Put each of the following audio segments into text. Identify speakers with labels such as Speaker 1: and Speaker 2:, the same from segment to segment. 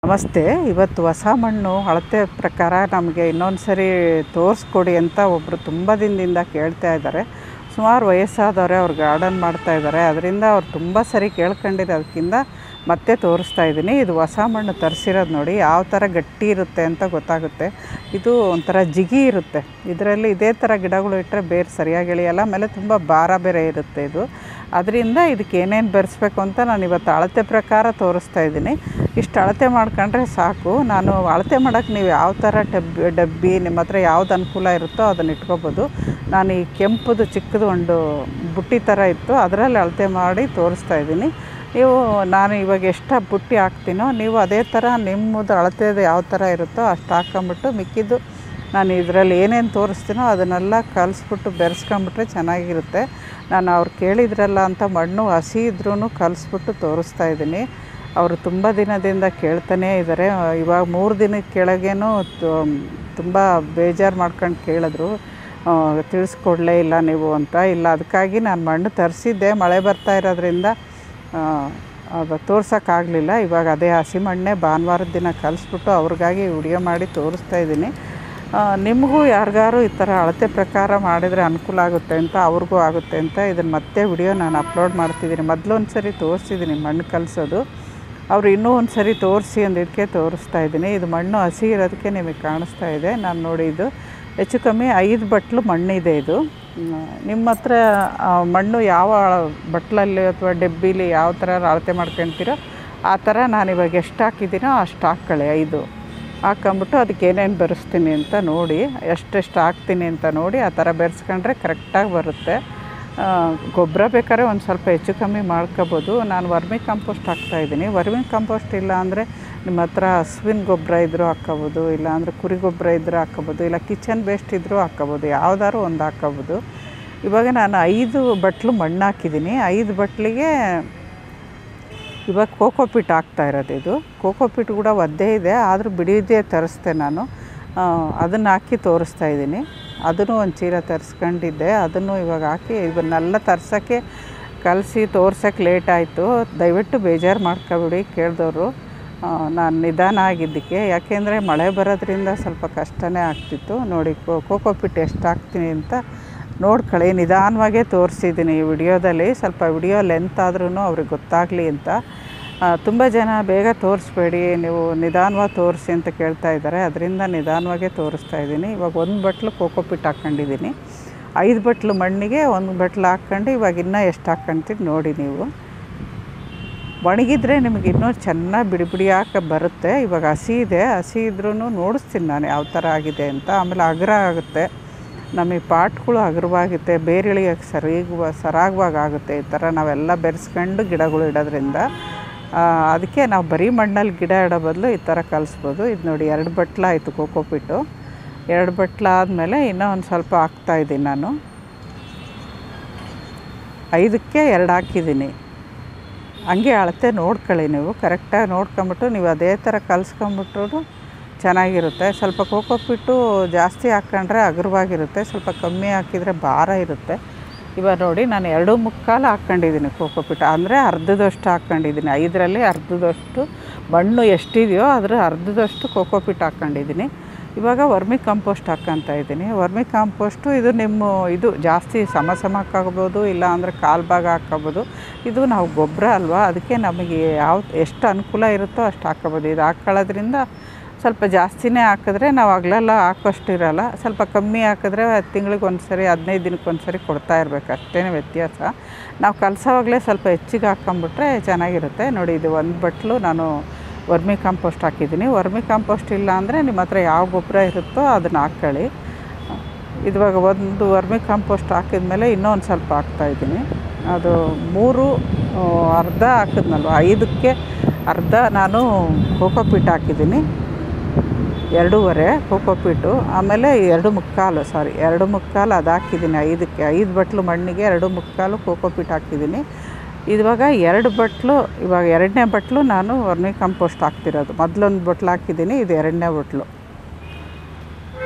Speaker 1: ನಮಸ್ತೆ ಇವತ್ತು ಹೊಸ ಮಣ್ಣು ಅಳತೆ ಪ್ರಕಾರ ನಮಗೆ ಇನ್ನೊಂದು ಸರಿ ತೋರಿಸ್ಕೊಡಿ ಅಂತ ಒಬ್ಬರು ತುಂಬ ದಿನದಿಂದ ಕೇಳ್ತಾ ಇದ್ದಾರೆ ಸುಮಾರು ವಯಸ್ಸಾದವರೆ ಅವ್ರು ಗಾರ್ಡನ್ ಮಾಡ್ತಾ ಇದ್ದಾರೆ ಅದರಿಂದ ಅವ್ರು ತುಂಬ ಸರಿ ಕೇಳ್ಕೊಂಡಿರೋದಕ್ಕಿಂತ ಮತ್ತೆ ತೋರಿಸ್ತಾ ಇದ್ದೀನಿ ಇದು ಹೊಸ ಮಣ್ಣು ತರಿಸಿರೋದು ನೋಡಿ ಯಾವ ಥರ ಗಟ್ಟಿ ಇರುತ್ತೆ ಅಂತ ಗೊತ್ತಾಗುತ್ತೆ ಇದು ಒಂಥರ ಜಿಗಿ ಇರುತ್ತೆ ಇದರಲ್ಲಿ ಇದೇ ಥರ ಗಿಡಗಳು ಇಟ್ಟರೆ ಬೇರೆ ಸರಿಯಾಗಿ ಎಳೆಯಲ್ಲ ಆಮೇಲೆ ತುಂಬ ಭಾರ ಬೇರೆ ಇರುತ್ತೆ ಇದು ಅದರಿಂದ ಇದಕ್ಕೆ ಏನೇನು ಬೆರೆಸ್ಬೇಕು ಅಂತ ನಾನು ಇವತ್ತು ಅಳತೆ ಪ್ರಕಾರ ತೋರಿಸ್ತಾ ಇದ್ದೀನಿ ಇಷ್ಟು ಅಳತೆ ಮಾಡ್ಕೊಂಡ್ರೆ ಸಾಕು ನಾನು ಅಳತೆ ಮಾಡೋಕ್ಕೆ ನೀವು ಯಾವ ಥರ ಡಬ್ಬಿ ಡಬ್ಬಿ ನಿಮ್ಮ ಹತ್ರ ಯಾವ್ದು ಅನುಕೂಲ ಇರುತ್ತೋ ಅದನ್ನು ಇಟ್ಕೋಬೋದು ನಾನು ಈ ಕೆಂಪುದು ಚಿಕ್ಕದು ಒಂದು ಬುಟ್ಟಿ ಥರ ಇತ್ತು ಅದರಲ್ಲಿ ಅಳತೆ ಮಾಡಿ ತೋರಿಸ್ತಾ ಇದ್ದೀನಿ ನೀವು ನಾನು ಇವಾಗ ಎಷ್ಟು ಬುಟ್ಟಿ ಹಾಕ್ತೀನೋ ನೀವು ಅದೇ ಥರ ನಿಮ್ಮದು ಅಳತೆದು ಯಾವ ಥರ ಇರುತ್ತೋ ಅಷ್ಟು ಹಾಕ್ಕೊಂಬಿಟ್ಟು ಮಿಕ್ಕಿದ್ದು ನಾನು ಇದರಲ್ಲಿ ಏನೇನು ತೋರಿಸ್ತೀನೋ ಅದನ್ನೆಲ್ಲ ಕಲಿಸ್ಬಿಟ್ಟು ಬೆರೆಸ್ಕೊಂಬಿಟ್ರೆ ಚೆನ್ನಾಗಿರುತ್ತೆ ನಾನು ಅವ್ರು ಕೇಳಿದ್ರಲ್ಲ ಅಂತ ಮಣ್ಣು ಹಸಿ ಇದ್ರೂ ಕಲಿಸ್ಬಿಟ್ಟು ತೋರಿಸ್ತಾ ಇದ್ದೀನಿ ಅವರು ತುಂಬ ದಿನದಿಂದ ಕೇಳ್ತಾನೇ ಇದ್ದಾರೆ ಇವಾಗ ಮೂರು ದಿನದ ಕೆಳಗೇನು ತುಂಬ ಬೇಜಾರು ಮಾಡ್ಕೊಂಡು ಕೇಳಿದ್ರು ಆ, ತಿಳಿಸ್ಕೊಡ್ಲೇ ಇಲ್ಲ ನೀವು ಅಂತ ಇಲ್ಲ ಅದಕ್ಕಾಗಿ ನಾನು ಮಣ್ಣು ತರಿಸಿದ್ದೆ ಮಳೆ ಬರ್ತಾ ಇರೋದ್ರಿಂದ ಆ, ಅದು ತೋರ್ಸೋಕ್ಕಾಗಲಿಲ್ಲ ಇವಾಗ ಅದೇ ಹಸಿ ಮಣ್ಣೆ ಭಾನುವಾರದ ದಿನ ಕಲಿಸ್ಬಿಟ್ಟು ಅವ್ರಿಗಾಗಿ ವಿಡಿಯೋ ಮಾಡಿ ತೋರಿಸ್ತಾ ಇದ್ದೀನಿ ಆ, ನಿಮಗೂ ಯಾರಿಗಾರು ಈ ಥರ ಅಳತೆ ಪ್ರಕಾರ ಮಾಡಿದರೆ ಅನುಕೂಲ ಆಗುತ್ತೆ ಅಂತ ಅವ್ರಿಗೂ ಆಗುತ್ತೆ ಅಂತ ಇದನ್ನು ಮತ್ತೆ ವಿಡಿಯೋ ನಾನು ಅಪ್ಲೋಡ್ ಮಾಡ್ತಿದ್ದೀನಿ ಮೊದಲು ಒಂದು ಸರಿ ತೋರಿಸಿದ್ದೀನಿ ಮಣ್ಣು ಕಲಿಸೋದು ಅವರು ಇನ್ನೂ ಒಂದು ಸರಿ ತೋರಿಸಿ ಅಂದಿದ್ದಕ್ಕೆ ತೋರಿಸ್ತಾ ಇದ್ದೀನಿ ಇದು ಮಣ್ಣು ಹಸಿ ಇರೋದಕ್ಕೆ ನಿಮಗೆ ಕಾಣಿಸ್ತಾ ಇದೆ ನಾನು ನೋಡಿ ಇದು ಹೆಚ್ಚು ಕಮ್ಮಿ ಐದು ಬಟ್ಲು ಮಣ್ಣಿದೆ ಇದು ಹ್ಮ್, ನಿಮ್ಮ ಹತ್ರ ಆ, ಮಣ್ಣು ಯಾವ ಬಟ್ಲಲ್ಲಿ ಅಥವಾ ಡಬ್ಬಿಲಿ ಯಾವ ಥರ ಅಳತೆ ಮಾಡ್ಕೊಳ್ತೀರೋ ಆ ಥರ ನಾನು ಇವಾಗ ಎಷ್ಟು ಹಾಕಿದ್ದೀನೋ ಅಷ್ಟು ಹಾಕ್ಕೊಳ್ಳಿ ಐದು ಹಾಕ್ಕೊಂಬಿಟ್ಟು ಅದಕ್ಕೆ ಏನೇನು ಬೆರೆಸ್ತೀನಿ ಅಂತ ನೋಡಿ ಎಷ್ಟೆಷ್ಟು ಹಾಕ್ತೀನಿ ಅಂತ ನೋಡಿ ಆ ಥರ ಬೆರೆಸ್ಕೊಂಡ್ರೆ ಕರೆಕ್ಟಾಗಿ ಬರುತ್ತೆ ಆ, ಗೊಬ್ಬರ ಬೇಕಾದ್ರೆ ಒಂದು ಸ್ವಲ್ಪ ಹೆಚ್ಚು ಕಮ್ಮಿ ಮಾಡ್ಕೋಬೋದು ನಾನು ವರ್ಮಿ ಕಾಂಪೋಸ್ಟ್ ಹಾಕ್ತಾಯಿದ್ದೀನಿ ವರ್ಮಿ ಕಾಂಪೋಸ್ಟ್ ಇಲ್ಲ ಅಂದರೆ ನಿಮ್ಮ ಹತ್ರ ಹಸುವಿನ ಗೊಬ್ಬರ ಇದ್ದರೂ ಹಾಕ್ಕೋಬೋದು ಇಲ್ಲ ಅಂದರೆ ಕುರಿ ಗೊಬ್ಬರ ಇದ್ದರೂ ಹಾಕ್ಕೋಬೋದು ಇಲ್ಲ ಕಿಚನ್ ವೇಸ್ಟ್ ಇದ್ದರೂ ಹಾಕ್ಕೋಬೋದು ಯಾವ್ದಾದ್ರು ಒಂದು ಹಾಕ್ಕೋಬೋದು ಇವಾಗ ನಾನು ಐದು ಬಟ್ಲು ಮಣ್ಣು ಹಾಕಿದ್ದೀನಿ ಐದು ಬಟ್ಲಿಗೆ ಇವಾಗ ಕೋಕೋಪಿಟ್ ಹಾಕ್ತಾ ಇರೋದು ಇದು ಕೋಕೋಪಿಟ್ ಕೂಡ ಒದ್ದೇ ಇದೆ ಆದರೂ ಬಿಡಿದೇ ತರಿಸ್ದೆ ನಾನು ಅದನ್ನು ಹಾಕಿ ತೋರಿಸ್ತಾ ಇದ್ದೀನಿ ಅದನ್ನು ಒಂದು ಚೀಲ ತರಿಸ್ಕೊಂಡಿದ್ದೆ ಅದನ್ನು ಇವಾಗ ಹಾಕಿ ಇವನ್ನೆಲ್ಲ ತರ್ಸೋಕ್ಕೆ ಕಲಸಿ ತೋರ್ಸೋಕ್ಕೆ ಲೇಟ್ ಆಯಿತು ದಯವಿಟ್ಟು ಬೇಜಾರು ಮಾಡ್ಕೊಬಿಡಿ ಕೇಳಿದವರು ನಾನು ನಿಧಾನ ಆಗಿದ್ದಕ್ಕೆ ಯಾಕೆಂದರೆ ಮಳೆ ಬರೋದ್ರಿಂದ ಸ್ವಲ್ಪ ಕಷ್ಟನೇ ಆಗ್ತಿತ್ತು ನೋಡಿ ಕೋಕೋಪಿಟ್ ಎಷ್ಟು ಹಾಕ್ತೀನಿ ಅಂತ ನೋಡ್ಕೊಳ್ಳಿ ನಿಧಾನವಾಗೇ ತೋರಿಸಿದ್ದೀನಿ ಈ ವಿಡಿಯೋದಲ್ಲಿ ಸ್ವಲ್ಪ ವಿಡಿಯೋ ಲೆಂತ್ ಆದ್ರೂ ಅವ್ರಿಗೆ ಗೊತ್ತಾಗಲಿ ಅಂತ ತುಂಬ ಜನ ಬೇಗ ತೋರಿಸ್ಬೇಡಿ ನೀವು ನಿಧಾನವಾಗಿ ತೋರಿಸಿ ಅಂತ ಕೇಳ್ತಾ ಇದ್ದಾರೆ ಅದರಿಂದ ನಿಧಾನವಾಗೇ ತೋರಿಸ್ತಾ ಇದ್ದೀನಿ ಇವಾಗ ಒಂದು ಬಟ್ಲು ಕೋಕೋಪಿಟ್ ಹಾಕ್ಕೊಂಡಿದ್ದೀನಿ ಐದು ಬಟ್ಲು ಮಣ್ಣಿಗೆ ಒಂದು ಬಟ್ಲು ಹಾಕ್ಕೊಂಡು ಇವಾಗ ಇನ್ನೂ ಎಷ್ಟು ಹಾಕ್ಕೊಂತೀನಿ ನೋಡಿ ನೀವು ಒಣಗಿದ್ರೆ ನಿಮಗೆ ಇನ್ನೂ ಚೆನ್ನಾಗಿ ಬಿಡಿ ಬಿಡಿಯಾಕ ಬರುತ್ತೆ ಇವಾಗ ಹಸಿ ಇದೆ ಹಸಿ ಇದ್ರೂ ನೋಡಿಸ್ತೀನಿ ನಾನು ಯಾವ ಥರ ಆಗಿದೆ ಅಂತ ಆಮೇಲೆ ಅಗ್ರ ಆಗುತ್ತೆ ನಮಗೆ ಪಾಟ್ಗಳು ಹಗುರವಾಗುತ್ತೆ ಬೇರಿಳಿಯೋಕ್ಕೆ ಸರಿಗುವ ಸರಾಗವಾಗ ಆಗುತ್ತೆ ಈ ಥರ ನಾವೆಲ್ಲ ಬೆರೆಸ್ಕೊಂಡು ಗಿಡಗಳು ಇಡೋದ್ರಿಂದ ಆ, ಅದಕ್ಕೆ ನಾವು ಬರೀ ಮಣ್ಣಲ್ಲಿ ಗಿಡ ಇಡೋ ಬದಲು ಈ ಥರ ಕಲಿಸ್ಬೋದು ಇದು ನೋಡಿ ಎರಡು ಬಟ್ಲ ಆಯಿತು ಕೋಕೋಪಿಟ್ಟು ಎರಡು ಬಟ್ಲ ಆದಮೇಲೆ ಇನ್ನೂ ಒಂದು ಸ್ವಲ್ಪ ಹಾಕ್ತಾಯಿದ್ದೀನಿ ನಾನು ಐದಕ್ಕೆ ಎರಡು ಹಾಕಿದ್ದೀನಿ ಹಂಗೆ ಅಳತೆ ನೋಡ್ಕೊಳ್ಳಿ ನೀವು ಕರೆಕ್ಟಾಗಿ ನೋಡ್ಕೊಂಬಿಟ್ಟು ನೀವು ಅದೇ ಥರ ಕಲಿಸ್ಕೊಂಬಿಟ್ರು ಚೆನ್ನಾಗಿರುತ್ತೆ ಸ್ವಲ್ಪ ಕೋಕೋಪಿಟ್ಟು ಜಾಸ್ತಿ ಹಾಕ್ಕೊಂಡ್ರೆ ಹಗುರವಾಗಿರುತ್ತೆ ಸ್ವಲ್ಪ ಕಮ್ಮಿ ಹಾಕಿದರೆ ಭಾರ ಇರುತ್ತೆ ಇವಾಗ ನೋಡಿ ನಾನು ಎರಡು ಮುಕ್ಕಾಲು ಹಾಕ್ಕೊಂಡಿದ್ದೀನಿ ಕೋಕೋಪಿಟ್ಟು ಅಂದರೆ ಅರ್ಧದಷ್ಟು ಹಾಕ್ಕೊಂಡಿದ್ದೀನಿ ಐದರಲ್ಲಿ ಅರ್ಧದಷ್ಟು ಮಣ್ಣು ಎಷ್ಟಿದೆಯೋ ಅದರ ಅರ್ಧದಷ್ಟು ಕೋಕೋಪಿಟ್ ಹಾಕ್ಕೊಂಡಿದ್ದೀನಿ ಇವಾಗ ವರ್ಮಿ ಕಾಂಪೋಸ್ಟ್ ಹಾಕ್ಕೊಂತ ಇದ್ದೀನಿ ವರ್ಮಿ ಕಾಂಪೋಸ್ಟು ಇದು ನಿಮ್ಮ ಇದು ಜಾಸ್ತಿ ಸಮ ಸಮ ಹಾಕ್ಕೋಬೋದು ಇಲ್ಲ ಅಂದರೆ ಕಾಲು ಭಾಗ ಹಾಕ್ಕೋಬೋದು ಇದು ನಾವು ಗೊಬ್ಬರ ಅಲ್ವಾ ಅದಕ್ಕೆ ನಮಗೆ ಯಾವ ಎಷ್ಟು ಅನುಕೂಲ ಇರುತ್ತೋ ಅಷ್ಟು ಹಾಕ್ಕೋಬೋದು ಇದು ಹಾಕ್ಕೊಳ್ಳೋದ್ರಿಂದ ಸ್ವಲ್ಪ ಜಾಸ್ತಿನೇ ಹಾಕಿದ್ರೆ ನಾವು ಹಗಲೆಲ್ಲ ಹಾಕೋಷ್ಟು ಇರಲ್ಲ ಸ್ವಲ್ಪ ಕಮ್ಮಿ ಹಾಕಿದ್ರೆ ತಿಂಗಳಿಗೆ ಒಂದು ಸರಿ ಹದಿನೈದು ದಿನಕ್ಕೆ ಒಂದು ಸರಿ ಕೊಡ್ತಾ ಇರಬೇಕು ಅಷ್ಟೇ ವ್ಯತ್ಯಾಸ ನಾವು ಕಲಸೋವಾಗಲೇ ಸ್ವಲ್ಪ ಹೆಚ್ಚಿಗೆ ಹಾಕ್ಕೊಂಬಿಟ್ರೆ ಚೆನ್ನಾಗಿರುತ್ತೆ ನೋಡಿ ಇದು ಒಂದು ಬಟ್ಲು ನಾನು ವರ್ಮಿ ಕಾಂಪೋಸ್ಟ್ ಹಾಕಿದ್ದೀನಿ ವರ್ಮಿ ಕಾಂಪೋಸ್ಟ್ ಇಲ್ಲ ಅಂದರೆ ನಿಮ್ಮ ಹತ್ರ ಯಾವ ಗೊಬ್ಬರ ಇರುತ್ತೋ ಅದನ್ನು ಹಾಕ್ಕೊಳ್ಳಿ ಇವಾಗ ಒಂದು ವರ್ಮಿ ಕಾಂಪೋಸ್ಟ್ ಹಾಕಿದ್ಮೇಲೆ ಇನ್ನೂ ಒಂದು ಸ್ವಲ್ಪ ಹಾಕ್ತಾಯಿದ್ದೀನಿ ಅದು ಮೂರು ಆ, ಅರ್ಧ ಹಾಕಿದ್ನಲ್ವ ಐದಕ್ಕೆ ಅರ್ಧ ನಾನು ಕೋಕೋಪಿಟ್ ಹಾಕಿದ್ದೀನಿ ಎರಡೂವರೆ ಕೋಕೋಪಿಟ್ಟು ಆಮೇಲೆ ಎರಡು ಮುಕ್ಕಾಲು ಸಾರಿ ಎರಡು ಮುಕ್ಕಾಲು ಅದು ಹಾಕಿದ್ದೀನಿ ಐದಕ್ಕೆ ಐದು ಬಟ್ಲು ಮಣ್ಣಿಗೆ ಎರಡು ಮುಕ್ಕಾಲು ಕೋಕೋಪಿಟ್ ಹಾಕಿದ್ದೀನಿ ಇವಾಗ ಎರಡು ಬಟ್ಲು ಇವಾಗ ಎರಡನೇ ಬಟ್ಲು ನಾನು ವರ್ಮಿ ಕಾಂಪೋಸ್ಟ್ ಹಾಕ್ತಿರೋದು ಮೊದಲೊಂದು ಬಟ್ಲು ಹಾಕಿದ್ದೀನಿ ಇದು ಎರಡನೇ ಬಟ್ಲು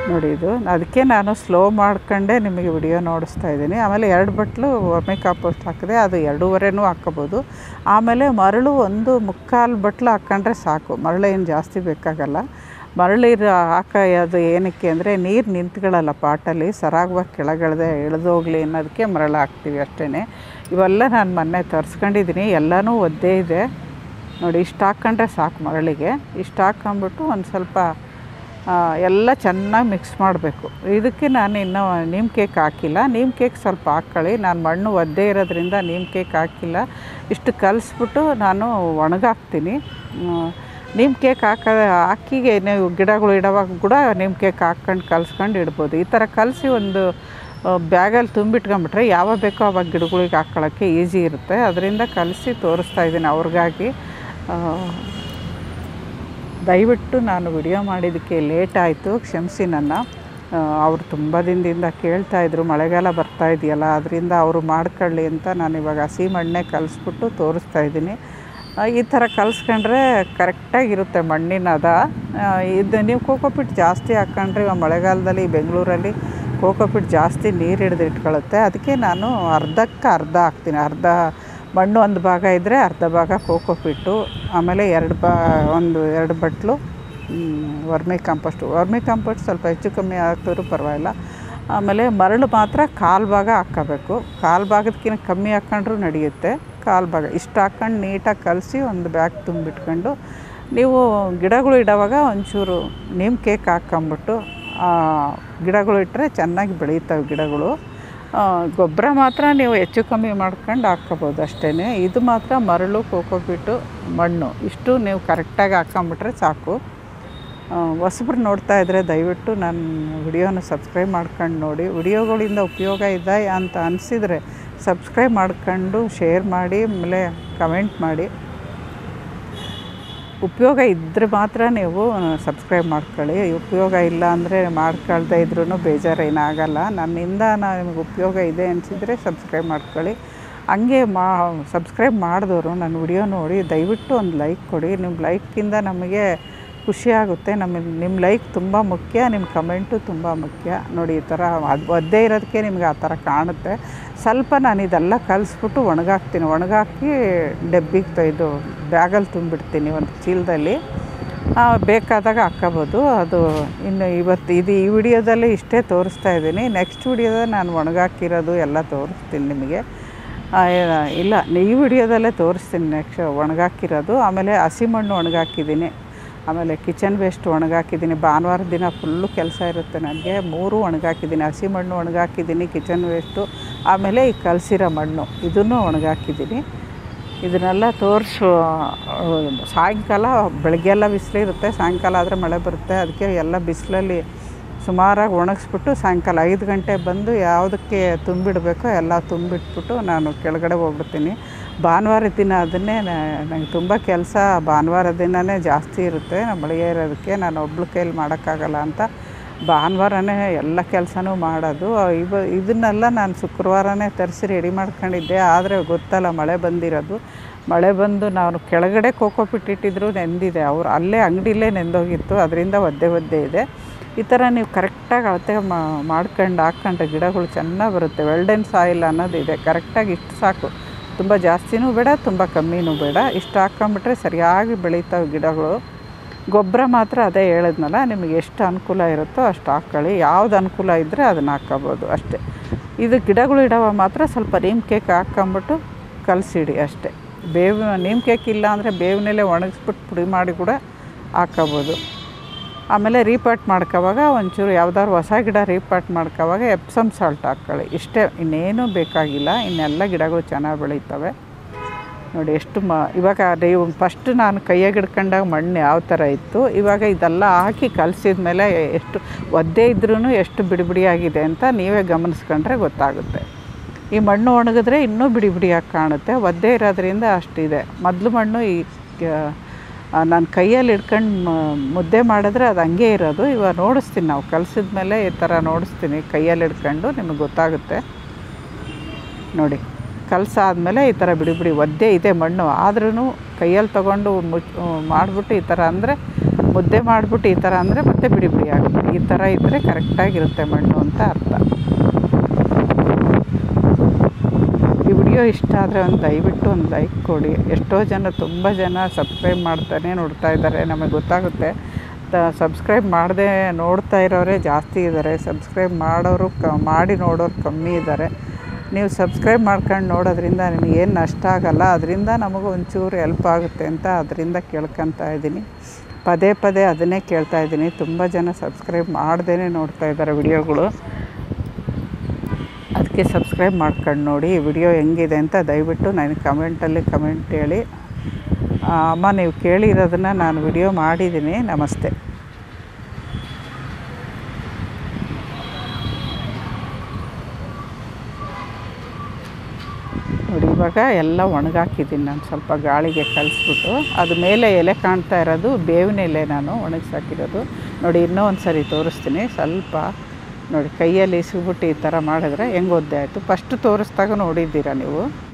Speaker 1: ನೋಡಿ ಇದು ಅದಕ್ಕೆ ನಾನು ಸ್ಲೋ ಮಾಡ್ಕೊಂಡೇ ನಿಮಗೆ ವಿಡಿಯೋ ನೋಡಿಸ್ತಾ ಇದ್ದೀನಿ ಆಮೇಲೆ ಎರಡು ಬಟ್ಲು ವರ್ಮಿ ಕಾಂಪೋಸ್ಟ್ ಹಾಕಿದೆ ಅದು ಎರಡೂವರೆನೂ ಹಾಕ್ಕೋಬೋದು ಆಮೇಲೆ ಮರಳು ಒಂದು ಮುಕ್ಕಾಲು ಬಟ್ಲು ಹಾಕ್ಕೊಂಡ್ರೆ ಸಾಕು ಮರಳು ಏನು ಜಾಸ್ತಿ ಬೇಕಾಗಲ್ಲ ಮರಳಿರು ಹಾಕ ಅದು ಏನಕ್ಕೆ ಅಂದರೆ ನೀರು ನಿಂತ್ಕೊಳ್ಳಲ್ಲ ಪಾಟಲ್ಲಿ ಸರಾಗವಾಗಿ ಕೆಳಗಳ್ದೆ ಇಳಿದೋಗ್ಲಿ ಅನ್ನೋದಕ್ಕೆ ಮರಳು ಹಾಕ್ತೀವಿ ಅಷ್ಟೇ ಇವೆಲ್ಲ ನಾನು ಮೊನ್ನೆ ತರಿಸ್ಕೊಂಡಿದ್ದೀನಿ ಎಲ್ಲನೂ ಒದ್ದೇ ಇದೆ ನೋಡಿ ಇಷ್ಟು ಹಾಕ್ಕೊಂಡ್ರೆ ಸಾಕು ಮರಳಿಗೆ ಇಷ್ಟು ಹಾಕ್ಕೊಂಬಿಟ್ಟು ಒಂದು ಸ್ವಲ್ಪ ಆ, ಎಲ್ಲ ಚೆನ್ನಾಗಿ ಮಿಕ್ಸ್ ಮಾಡಬೇಕು ಇದಕ್ಕೆ ನಾನು ಇನ್ನೂ ನೀಮ್ ಕೇಕ್ ಹಾಕಿಲ್ಲ ನೀಮ್ ಕೇಕ್ ಸ್ವಲ್ಪ ಹಾಕ್ಕೊಳ್ಳಿ ನಾನು ಮಣ್ಣು ಒದ್ದೇ ಇರೋದ್ರಿಂದ ನೀಮ್ ಕೇಕ್ ಹಾಕಿಲ್ಲ ಇಷ್ಟು ಕಲಿಸ್ಬಿಟ್ಟು ನಾನು ಒಣಗಾಕ್ತೀನಿ ನೀಮ್ ಕೇಕ್ ಹಾಕ ಹಾಕಿಗೆ ನೀವು ಗಿಡಗಳು ಇಡೋವಾಗ ಕೂಡ ನೀಮ್ ಕೇಕ್ ಹಾಕ್ಕೊಂಡು ಕಲ್ಸ್ಕೊಂಡು ಇಡ್ಬೋದು ಈ ಥರ ಕಲಸಿ ಒಂದು ಬ್ಯಾಗಲ್ಲಿ ತುಂಬಿಟ್ಕೊಂಬಿಟ್ರೆ ಯಾವಾಗ ಬೇಕೋ ಅವಾಗ ಗಿಡಗಳಿಗೆ ಹಾಕ್ಕೊಳ್ಳೋಕ್ಕೆ ಈಸಿ ಇರುತ್ತೆ ಅದರಿಂದ ಕಲಸಿ ತೋರಿಸ್ತಾ ಇದ್ದೀನಿ ಅವ್ರಿಗಾಗಿ ಆ, ದಯವಿಟ್ಟು ನಾನು ವಿಡಿಯೋ ಮಾಡಿದ್ದಕ್ಕೆ ಲೇಟ್ ಆಯಿತು ಕ್ಷಮಿಸಿ ನನ್ನ ಆ, ಅವ್ರು ತುಂಬ ದಿನದಿಂದ ಕೇಳ್ತಾಯಿದ್ರು ಮಳೆಗಾಲ ಬರ್ತಾ ಇದೆಯಲ್ಲ ಅದರಿಂದ ಅವರು ಮಾಡ್ಕೊಳ್ಳಿ ಅಂತ ನಾನು ಇವಾಗ ಹಸಿ ಮಣ್ಣೆ ಕಲಿಸ್ಬಿಟ್ಟು ತೋರಿಸ್ತಾ ಇದ್ದೀನಿ ಆ, ಈ ಥರ ಕಲಿಸ್ಕೊಂಡ್ರೆ ಕರೆಕ್ಟಾಗಿರುತ್ತೆ ಮಣ್ಣಿನ ಹದ ಆ, ಇದು ನೀವು ಕೋಕೋಪಿಟ್ ಜಾಸ್ತಿ ಹಾಕ್ಕೊಂಡ್ರೆ ಇವಾಗ ಮಳೆಗಾಲದಲ್ಲಿ ಬೆಂಗಳೂರಲ್ಲಿ ಕೋಕೋಪಿಟ್ ಜಾಸ್ತಿ ನೀರು ಹಿಡಿದು ಇಟ್ಕೊಳ್ಳುತ್ತೆ ಅದಕ್ಕೆ ನಾನು ಅರ್ಧಕ್ಕೆ ಅರ್ಧ ಹಾಕ್ತೀನಿ ಅರ್ಧ ಮಣ್ಣು ಒಂದು ಭಾಗ ಇದ್ದರೆ ಅರ್ಧ ಭಾಗ ಕೋಕೋಪಿಟ್ಟು ಆಮೇಲೆ ಎರಡು ಬಾ ಒಂದು ಎರಡು ಬಟ್ಲು ವರ್ಮಿ ಕಾಂಪೋಸ್ಟು ವರ್ಮಿ ಕಾಂಪೋಸ್ಟ್ ಸ್ವಲ್ಪ ಹೆಚ್ಚು ಕಮ್ಮಿ ಹಾಕಿದ್ರೂ ಪರವಾಗಿಲ್ಲ ಆಮೇಲೆ ಮರಳು ಮಾತ್ರ ಕಾಲು ಭಾಗ ಹಾಕ್ಕೋಬೇಕು ಕಾಲು ಭಾಗದಕ್ಕಿಂತ ಕಮ್ಮಿ ಹಾಕ್ಕೊಂಡ್ರೂ ನಡೆಯುತ್ತೆ ಕಾಲು ಭಾಗ ಇಷ್ಟು ಹಾಕ್ಕೊಂಡು ನೀಟಾಗಿ ಕಲಸಿ ಒಂದು ಬ್ಯಾಗ್ ತುಂಬಿಟ್ಕೊಂಡು ನೀವು ಗಿಡಗಳು ಇಡೋವಾಗ ಒಂಚೂರು ನೀಮ್ ಕೇಕ್ ಹಾಕ್ಕೊಂಬಿಟ್ಟು ಆ, ಗಿಡಗಳು ಇಟ್ಟರೆ ಚೆನ್ನಾಗಿ ಬೆಳೀತವೆ ಗಿಡಗಳು ಆ, ಗೊಬ್ಬರ ಮಾತ್ರ ನೀವು ಹೆಚ್ಚು ಕಮ್ಮಿ ಮಾಡ್ಕೊಂಡು ಹಾಕ್ಕೋಬೋದು ಅಷ್ಟೇ ಇದು ಮಾತ್ರ ಮರಳು ಕೋಕೋಪಿಟ್ಟು ಮಣ್ಣು ಇಷ್ಟು ನೀವು ಕರೆಕ್ಟಾಗಿ ಹಾಕ್ಕೊಂಬಿಟ್ರೆ ಸಾಕು ಆ, ಹೊಸಬ್ರು ನೋಡ್ತಾ ಇದ್ದರೆ ದಯವಿಟ್ಟು ನನ್ನ ವಿಡಿಯೋನ ಸಬ್ಸ್ಕ್ರೈಬ್ ಮಾಡ್ಕೊಂಡು ನೋಡಿ ವಿಡಿಯೋಗಳಿಂದ ಉಪಯೋಗ ಇದೆ ಅಂತ ಅನಿಸಿದರೆ ಸಬ್ಸ್ಕ್ರೈಬ್ ಮಾಡ್ಕೊಂಡು ಶೇರ್ ಮಾಡಿ ಆಮೇಲೆ ಕಮೆಂಟ್ ಮಾಡಿ ಉಪಯೋಗ ಇದ್ದರೆ ಮಾತ್ರ ನೀವು ಸಬ್ಸ್ಕ್ರೈಬ್ ಮಾಡ್ಕೊಳ್ಳಿ ಉಪಯೋಗ ಇಲ್ಲ ಅಂದರೆ ಮಾಡ್ಕೊಳ್ದೇ ಇದ್ರೂ ಬೇಜಾರೇನಾಗಲ್ಲ ನನ್ನಿಂದ ನಾನು ನಿಮಗೆ ಉಪಯೋಗ ಇದೆ ಅನಿಸಿದರೆ ಸಬ್ಸ್ಕ್ರೈಬ್ ಮಾಡ್ಕೊಳ್ಳಿ ಹಂಗೆ ಮಾ ಸಬ್ಸ್ಕ್ರೈಬ್ ಮಾಡಿದವರು ನನ್ನ ವಿಡಿಯೋ ನೋಡಿ ದಯವಿಟ್ಟು ಒಂದು ಲೈಕ್ ಕೊಡಿ ನಿಮ್ಮ ಲೈಕಿಂದ ನಮಗೆ ಖುಷಿಯಾಗುತ್ತೆ ನಮಗೆ ನಿಮ್ಮ ಲೈಕ್ ತುಂಬ ಮುಖ್ಯ ನಿಮ್ಮ ಕಮೆಂಟು ತುಂಬ ಮುಖ್ಯ ನೋಡಿ ಈ ಥರ ಅದು ಒದ್ದೇ ಇರೋದಕ್ಕೆ ನಿಮ್ಗೆ ಆ ಥರ ಕಾಣುತ್ತೆ ಸ್ವಲ್ಪ ನಾನು ಇದೆಲ್ಲ ಕಲಿಸ್ಬಿಟ್ಟು ಒಣಗಾಕ್ತೀನಿ ಒಣಗಾಕಿ ಡಬ್ಬಿಗೆ ತ- ಇದು ಬ್ಯಾಗಲ್ಲಿ ತುಂಬಿಡ್ತೀನಿ ಒಂದು ಚೀಲದಲ್ಲಿ ಆ, ಬೇಕಾದಾಗ ಹಾಕ್ಕೋಬೋದು ಅದು ಇನ್ನು ಇವತ್ತು ಇದು ಈ ವಿಡಿಯೋದಲ್ಲಿ ಇಷ್ಟೇ ತೋರಿಸ್ತಾ ಇದ್ದೀನಿ ನೆಕ್ಸ್ಟ್ ವಿಡಿಯೋದಲ್ಲಿ ನಾನು ಒಣಗಾಕಿರೋದು ಎಲ್ಲ ತೋರಿಸ್ತೀನಿ ನಿಮಗೆ ಆ, ಏ- ಇಲ್ಲ ಈ ವಿಡಿಯೋದಲ್ಲೇ ತೋರಿಸ್ತೀನಿ ನೆಕ್ಸ್ಟ್ ಒಣಗಾಕಿರೋದು ಆಮೇಲೆ ಹಸಿಮಣ್ಣು ಒಣಗಾಕಿದ್ದೀನಿ ಆಮೇಲೆ ಕಿಚನ್ ವೇಸ್ಟ್ ಒಣಗಾಕಿದ್ದೀನಿ ಭಾನುವಾರ ದಿನ ಫುಲ್ಲು ಕೆಲಸ ಇರುತ್ತೆ ನನಗೆ ಮೂರು ಒಣಗಾಕಿದ್ದೀನಿ ಹಸಿಮಣ್ಣು ಒಣಗಾಕಿದ್ದೀನಿ ಕಿಚನ್ ವೇಸ್ಟು ಆಮೇಲೆ ಈ ಕಲಸಿರೋ ಮಣ್ಣು ಇದನ್ನು ಒಣಗಾಕಿದ್ದೀನಿ ಇದನ್ನೆಲ್ಲ ತೋರಿಸು ಸಾಯಂಕಾಲ ಬೆಳಗ್ಗೆಲ್ಲ ಬಿಸಿಲಿರುತ್ತೆ ಸಾಯಂಕಾಲ ಆದರೆ ಮಳೆ ಬರುತ್ತೆ ಅದಕ್ಕೆ ಎಲ್ಲ ಬಿಸಿಲಲ್ಲಿ ಸುಮಾರಾಗಿ ಒಣಗಿಸ್ಬಿಟ್ಟು ಸಾಯಂಕಾಲ ಐದು ಗಂಟೆ ಬಂದು ಯಾವುದಕ್ಕೆ ತುಂಬಿಡಬೇಕೋ ಎಲ್ಲ ತುಂಬಿಟ್ಬಿಟ್ಟು ನಾನು ಕೆಳಗಡೆ ಹೋಗ್ಬಿಡ್ತೀನಿ ಭಾನುವಾರ ದಿನ ಅದನ್ನೇ ನನಗೆ ತುಂಬ ಕೆಲಸ ಭಾನುವಾರ ದಿನವೇ ಜಾಸ್ತಿ ಇರುತ್ತೆ ಮಳೆಗೆ ಇರೋದಕ್ಕೆ ನಾನು ಒಬ್ಳ ಕೈಲಿ ಮಾಡೋಕ್ಕಾಗಲ್ಲ ಅಂತ ಭಾನುವಾರನೇ ಎಲ್ಲ ಕೆಲಸನೂ ಮಾಡೋದು ಇವ ಇದನ್ನೆಲ್ಲ ನಾನು ಶುಕ್ರವಾರನೇ ತರಿಸಿ ರೆಡಿ ಮಾಡ್ಕೊಂಡಿದ್ದೆ ಆದರೆ ಗೊತ್ತಲ್ಲ ಮಳೆ ಬಂದಿರೋದು ಮಳೆ ಬಂದು ನಾನು ಕೆಳಗಡೆ ಕೋಕೋ ಇಟ್ಟಿದ್ರು ನೆಂದಿದೆ ಅವ್ರು ಅಲ್ಲೇ ಅಂಗಡಿಲೇ ನೆಂದೋಗಿತ್ತು ಅದರಿಂದ ಒದ್ದೆ ಒದ್ದೆ ಇದೆ ಈ ಥರ ನೀವು ಕರೆಕ್ಟಾಗಿ ಅಳತೆ ಮಾಡ್ಕೊಂಡು ಹಾಕ್ಕೊಂಡ್ರೆ ಗಿಡಗಳು ಚೆನ್ನಾಗಿ ಬರುತ್ತೆ ವೆಲ್ಡನ್ ಸಾಯಿಲ್ ಅನ್ನೋದು ಇದೆ ಕರೆಕ್ಟಾಗಿ ಇಷ್ಟು ಸಾಕು ತುಂಬ ಜಾಸ್ತಿನೂ ಬೇಡ ತುಂಬ ಕಮ್ಮಿನೂ ಬೇಡ ಇಷ್ಟು ಹಾಕ್ಕೊಂಬಿಟ್ರೆ ಸರಿಯಾಗಿ ಬೆಳೀತಾವೆ ಗಿಡಗಳು ಗೊಬ್ಬರ ಮಾತ್ರ ಅದೇ ಹೇಳಿದ್ನಲ್ಲ ನಿಮಗೆ ಎಷ್ಟು ಅನುಕೂಲ ಇರುತ್ತೋ ಅಷ್ಟು ಹಾಕ್ಕೊಳ್ಳಿ ಯಾವ್ದು ಅನುಕೂಲ ಇದ್ದರೆ ಅದನ್ನು ಹಾಕ್ಕೋಬೋದು ಅಷ್ಟೇ ಇದು ಗಿಡಗಳು ಇಡೋವ ಮಾತ್ರ ಸ್ವಲ್ಪ ನೀಮ್ ಕೇಕ್ ಹಾಕ್ಕೊಂಬಿಟ್ಟು ಕಲಸಿಡಿ ಅಷ್ಟೇ ಬೇವು ನೀಮ್ ಕೇಕ್ ಇಲ್ಲ ಅಂದರೆ ಬೇವಿನೆಲೆ ಒಣಗಿಸ್ಬಿಟ್ಟು ಪುಡಿ ಮಾಡಿ ಕೂಡ ಹಾಕ್ಕೋಬೋದು ಆಮೇಲೆ ರೀಪಾಟ್ ಮಾಡ್ಕೋವಾಗ ಒಂಚೂರು ಯಾವ್ದಾದ್ರು ಹೊಸ ಗಿಡ ರೀಪಾಟ್ ಮಾಡ್ಕೋವಾಗ ಎಪ್ಸಮ್ ಸಾಲ್ಟ್ ಹಾಕ್ಕೊಳ್ಳಿ ಇಷ್ಟೇ ಇನ್ನೇನೂ ಬೇಕಾಗಿಲ್ಲ ಇನ್ನೆಲ್ಲ ಗಿಡಗಳು ಚೆನ್ನಾಗಿ ಬೆಳೀತವೆ ನೋಡಿ ಎಷ್ಟು ಮ ಇವಾಗ ನೀವು ಫಸ್ಟ್ ನಾನು ಕೈಯಾಗಿ ಹಿಡ್ಕೊಂಡಾಗ ಮಣ್ಣು ಯಾವ ಥರ ಇತ್ತು ಇವಾಗ ಇದೆಲ್ಲ ಹಾಕಿ ಕಲಸಿದ ಮೇಲೆ ಎಷ್ಟು ಒದ್ದೆ ಇದ್ರೂ ಎಷ್ಟು ಬಿಡಿ ಬಿಡಿಯಾಗಿದೆ ಅಂತ ನೀವೇ ಗಮನಿಸ್ಕೊಂಡ್ರೆ ಗೊತ್ತಾಗುತ್ತೆ ಈ ಮಣ್ಣು ಒಣಗಿದ್ರೆ ಇನ್ನೂ ಬಿಡಿ ಬಿಡಿಯಾಗಿ ಕಾಣುತ್ತೆ ಒದ್ದೆ ಇರೋದ್ರಿಂದ ಅಷ್ಟಿದೆ ಮೊದಲು ಮಣ್ಣು ಈ ನಾನು ಕೈಯಲ್ಲಿ ಹಿಡ್ಕೊಂಡು ಮ- ಮುದ್ದೆ ಮಾಡಿದ್ರೆ ಅದು ಹಂಗೆ ಇರೋದು ಇವಾಗ ನೋಡಿಸ್ತೀನಿ ನಾವು ಕಲಸಿದ ಮೇಲೆ ಈ ಥರ ನೋಡಿಸ್ತೀನಿ ಕೈಯಲ್ಲಿ ಹಿಡ್ಕೊಂಡು ನಿಮಗೆ ಗೊತ್ತಾಗುತ್ತೆ ನೋಡಿ ಕಲಸಾದ್ಮೇಲೆ ಈ ಥರ ಬಿಡಿ ಬಿಡಿ ಒದ್ದೆ ಇದೆ ಮಣ್ಣು ಆದ್ರೂ ಕೈಯಲ್ಲಿ ತೊಗೊಂಡು ಮುಚ್ ಮಾಡಿಬಿಟ್ಟು ಈ ಥರ ಅಂದರೆ ಮುದ್ದೆ ಮಾಡಿಬಿಟ್ಟು ಈ ಥರ ಅಂದರೆ ಮತ್ತೆ ಬಿಡಿ ಬಿಡಿ ಆಗುತ್ತೆ ಈ ಥರ ಇದ್ದರೆ ಕರೆಕ್ಟಾಗಿರುತ್ತೆ ಮಣ್ಣು ಅಂತ ಅರ್ಥ ಈ ವಿಡಿಯೋ ಇಷ್ಟ ಆದರೆ ಒಂದು ದಯವಿಟ್ಟು ಒಂದು ಲೈಕ್ ಕೊಡಿ ಎಷ್ಟೋ ಜನ ತುಂಬ ಜನ ಸಬ್ಸ್ಕ್ರೈಬ್ ಮಾಡ್ತಾನೆ ನೋಡ್ತಾ ಇದ್ದಾರೆ ನಮಗೆ ಗೊತ್ತಾಗುತ್ತೆ ಸಬ್ಸ್ಕ್ರೈಬ್ ಮಾಡದೆ ನೋಡ್ತಾ ಇರೋರೇ ಜಾಸ್ತಿ ಇದ್ದಾರೆ ಸಬ್ಸ್ಕ್ರೈಬ್ ಮಾಡೋರು ಕ ಮಾಡಿ ನೋಡೋರು ಕಮ್ಮಿ ಇದ್ದಾರೆ ನೀವು ಸಬ್ಸ್ಕ್ರೈಬ್ ಮಾಡ್ಕೊಂಡು ನೋಡೋದ್ರಿಂದ ನಿಮಗೇನು ನಷ್ಟ ಆಗಲ್ಲ ಅದರಿಂದ ನಮಗೂ ಒಂಚೂರು ಹೆಲ್ಪ್ ಆಗುತ್ತೆ ಅಂತ ಅದರಿಂದ ಕೇಳ್ಕೊತಾ ಇದ್ದೀನಿ ಪದೇ ಪದೇ ಅದನ್ನೇ ಕೇಳ್ತಾ ಇದ್ದೀನಿ ತುಂಬ ಜನ ಸಬ್ಸ್ಕ್ರೈಬ್ ಮಾಡ್ದೇ ನೋಡ್ತಾ ಇದ್ದಾರೆ ವಿಡಿಯೋಗಳು ಅದಕ್ಕೆ ಸಬ್ಸ್ಕ್ರೈಬ್ ಮಾಡ್ಕೊಂಡು ನೋಡಿ ಈ ವಿಡಿಯೋ ಹೆಂಗಿದೆ ಅಂತ ದಯವಿಟ್ಟು ನನಗೆ ಕಮೆಂಟಲ್ಲಿ ಕಮೆಂಟ್ ಹೇಳಿ ಆ, ಅಮ್ಮ ನೀವು ಕೇಳಿರೋದನ್ನು ನಾನು ವಿಡಿಯೋ ಮಾಡಿದ್ದೀನಿ ನಮಸ್ತೆ ನೋಡಿ ಇವಾಗ ಎಲ್ಲ ಒಣಗಾಕಿದ್ದೀನಿ ನಾನು ಸ್ವಲ್ಪ ಗಾಳಿಗೆ ಕಲಿಸ್ಬಿಟ್ಟು ಅದು ಮೇಲೆ ಎಲೆ ಕಾಣ್ತಾ ಇರೋದು ಬೇವಿನ ಎಲೆ ನಾನು ಒಣಗಿಸಾಕಿರೋದು ನೋಡಿ ಇನ್ನೂ ಒಂದು ಸರಿ ತೋರಿಸ್ತೀನಿ ಸ್ವಲ್ಪ ನೋಡಿ ಕೈಯಲ್ಲಿ ಇಸ್ಬಿಟ್ಟು ಈ ಥರ ಮಾಡಿದ್ರೆ ಹೆಂಗೆ ಒದ್ದೆ ಆಯಿತು ಫಸ್ಟ್ ತೋರಿಸ್ದಾಗ ನೋಡಿದ್ದೀರಾ ನೀವು